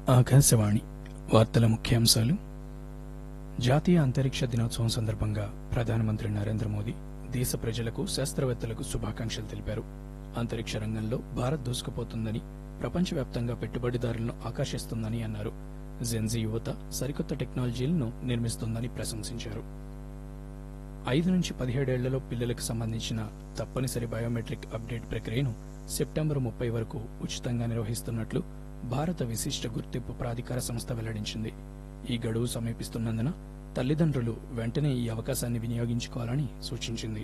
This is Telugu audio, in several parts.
ఆకాశవాణి వార్తల ముఖ్యాంశాలు జాతీయ అంతరిక్ష దినోత్సవం సందర్భంగా ప్రధానమంత్రి నరేంద్ర మోదీ దేశ ప్రజలకు శాస్త్రవేత్తలకు శుభాకాంక్షలు తెలిపారు అంతరిక్ష రంగంలో భారత్ దూసుకుపోతుందని ప్రపంచవ్యాప్తంగా పెట్టుబడిదారులను ఆకర్షిస్తుందని అన్నారు జెన్జీ యువత సరికొత్త టెక్నాలజీలను నిర్మిస్తుందని ప్రశంసించారు ఐదు నుంచి పదిహేడేళ్లలో పిల్లలకు సంబంధించిన తప్పనిసరి బయోమెట్రిక్ అప్డేట్ ప్రక్రియను సెప్టెంబర్ ముప్పై వరకు ఉచితంగా నిర్వహిస్తున్నట్లు భారత విశిష్ట గుర్తింపు ప్రాధికార సంస్థ వెల్లడించింది ఈ గడువు సమీపిస్తున్నందున తల్లిదండ్రులు వెంటనే ఈ అవకాశాన్ని వినియోగించుకోవాలని సూచించింది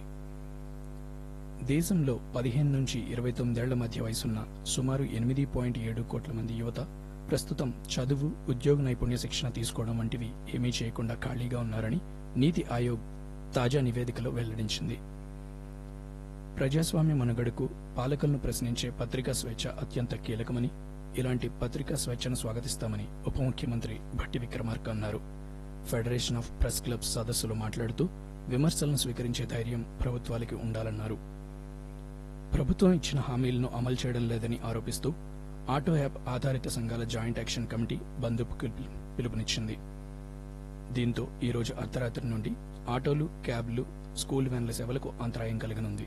దేశంలో పదిహేను నుంచి ఇరవై తొమ్మిదేళ్ల మధ్య వయసున్న సుమారు ఎనిమిది పాయింట్ ఏడు కోట్ల మంది యువత ప్రస్తుతం చదువు ఉద్యోగ నైపుణ్య శిక్షణ తీసుకోవడం వంటివి ఏమీ చేయకుండా ఖాళీగా ఉన్నారని నీతి ఆయోగ్ తాజా నివేదికలో వెల్లడించింది ప్రజాస్వామ్య మనుగడకు పాలకులను ప్రశ్నించే పత్రికా స్వేచ్ఛ అత్యంత కీలకమని ఇలాంటి పత్రికా స్వేచ్ఛను స్వాగతిస్తామని ఉప ముఖ్యమంత్రి భట్టి విక్రమార్క అన్నారు ఫెడరేషన్ ఆఫ్ ప్రెస్ క్లబ్స్ సదస్సులో మాట్లాడుతూ విమర్శలను స్వీకరించే ధైర్యం ప్రభుత్వాలకి ఉండాలన్నారు ప్రభుత్వం ఇచ్చిన హామీలను అమలు చేయడం లేదని ఆరోపిస్తూ ఆటో యాప్ ఆధారిత సంఘాల జాయింట్ యాక్షన్ కమిటీ బంద్కు పిలుపు- పిలుపునిచ్చింది దీంతో ఈ రోజు అర్ధరాత్రి నుండి ఆటోలు క్యాబ్లు స్కూల్ వ్యాన్ల సేవలకు అంతరాయం కలగనుంది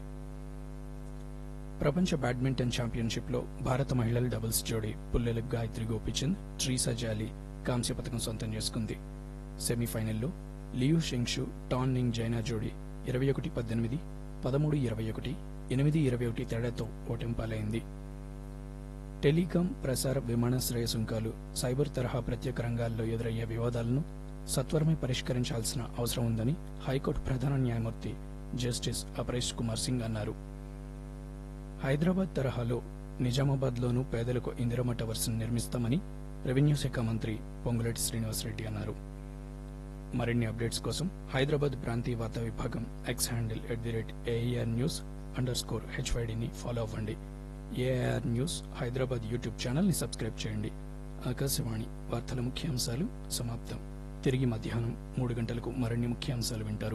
ప్రపంచ బ్యాడ్మింటన్ ఛాంపియన్షిప్ లో భారత మహిళల డబుల్స్ జోడీ పుల్లెల గాయత్రి గోపిచంద్ ట్రీసా జాలీ కాంస్య పథకం సొంతం చేసుకుంది సెమీఫైనల్లో లియు షెంగ్షు టాన్ నింగ్ జైనా జోడీ ఇరవై ఒకటి పద్దెనిమిది పదమూడు ఇరవై ఒకటి ఎనిమిది ఇరవై ఒకటి తేడాతో ఓటెంపాలైంది టెలికాం ప్రసార విమానాశ్రయ సుంకాలు సైబర్ తరహా ప్రత్యేక రంగాల్లో ఎదురయ్యే వివాదాలను సత్వరమే పరిష్కరించాల్సిన అవసరం ఉందని హైకోర్టు ప్రధాన న్యాయమూర్తి జస్టిస్ అపరేష్ కుమార్ సింగ్ అన్నారు హైదరాబాద్ తరహాలో నిజామాబాద్లోనూ పేదలకు ఇందిరమ్మ టవర్స్ నిర్మిస్తామని రెవెన్యూ శాఖ మంత్రి పొంగులేటి శ్రీనివాసరెడ్డి అన్నారు మరిన్ని అప్డేట్స్ కోసం హైదరాబాద్ ప్రాంతీయ వార్తా విభాగం X handle at the rate AIR news underscore స్కోర్ హెచ్వైడిని ఫాలో అవ్వండి AIR news Hyderabad YouTube channel ని సబ్స్క్రైబ్ చేయండి ఆకాశవాణి వార్తల ముఖ్యాంశాలు సమాప్తం తిరిగి మధ్యాహ్నం మూడు గంటలకు మరిన్ని ముఖ్యాంశాలు వింటారు